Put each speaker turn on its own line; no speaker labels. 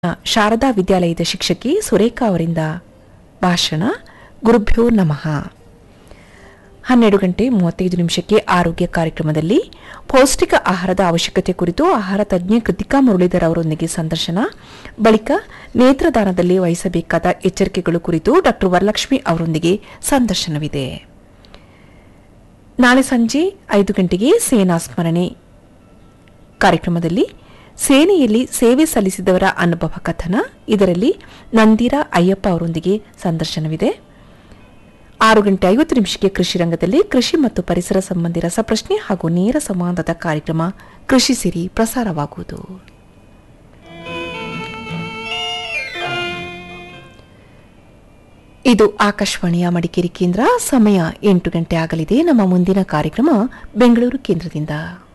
ಶಾರದಾ ವಿದ್ಯಾಲಯದ ಶಿಕ್ಷಕಿ ಸುರೇಖಾ ಅವರಿಂದ ಭಾಷಣ ಗುರುಭ್ಯೋ ನಮಃ ಹನ್ನೆರಡು ಗಂಟೆ ಮೂವತ್ತೈದು ನಿಮಿಷಕ್ಕೆ ಆರೋಗ್ಯ ಕಾರ್ಯಕ್ರಮದಲ್ಲಿ ಪೌಷ್ಟಿಕ ಆಹಾರದ ಅವಶ್ಯಕತೆ ಕುರಿತು ಆಹಾರ ತಜ್ಞೆ ಕೃತಿಕಾ ಮುರಳೀಧರ್ ಅವರೊಂದಿಗೆ ಸಂದರ್ಶನ ಬಳಿಕ ನೇತ್ರದಾನದಲ್ಲಿ ವಹಿಸಬೇಕಾದ ಎಚ್ಚರಿಕೆಗಳು ಕುರಿತು ಡಾ ವರಲಕ್ಷ್ಮಿ ಅವರೊಂದಿಗೆ ಸಂದರ್ಶನವಿದೆ ನಾಳೆ ಸಂಜೆ ಐದು ಗಂಟೆಗೆ ಸೇನಾ ಸ್ಮರಣೆ ಕಾರ್ಯಕ್ರಮದಲ್ಲಿ ಸೇನೆಯಲ್ಲಿ ಸೇವೆ ಸಲ್ಲಿಸಿದವರ ಅನುಭವ ಕಥನ ಇದರಲ್ಲಿ ನಂದಿರಾ ಅಯ್ಯಪ್ಪ ಅವರೊಂದಿಗೆ ಸಂದರ್ಶನವಿದೆ ಆರು ಗಂಟೆ ಐವತ್ತು ನಿಮಿಷಕ್ಕೆ ಕೃಷಿ ರಂಗದಲ್ಲಿ ಕೃಷಿ ಮತ್ತು ಪರಿಸರ ಸಂಬಂಧಿ ರಸಪ್ರಶ್ನೆ ಹಾಗೂ ನೇರ ಸಂವಾದದ ಕಾರ್ಯಕ್ರಮ ಕೃಷಿ ಸಿರಿ ಪ್ರಸಾರವಾಗುವುದು ಇದು ಆಕಾಶವಾಣಿಯ ಮಡಿಕೇರಿ ಕೇಂದ್ರ ಸಮಯ ಎಂಟು ಗಂಟೆ ಆಗಲಿದೆ ನಮ್ಮ ಮುಂದಿನ ಕಾರ್ಯಕ್ರಮ ಬೆಂಗಳೂರು ಕೇಂದ್ರದಿಂದ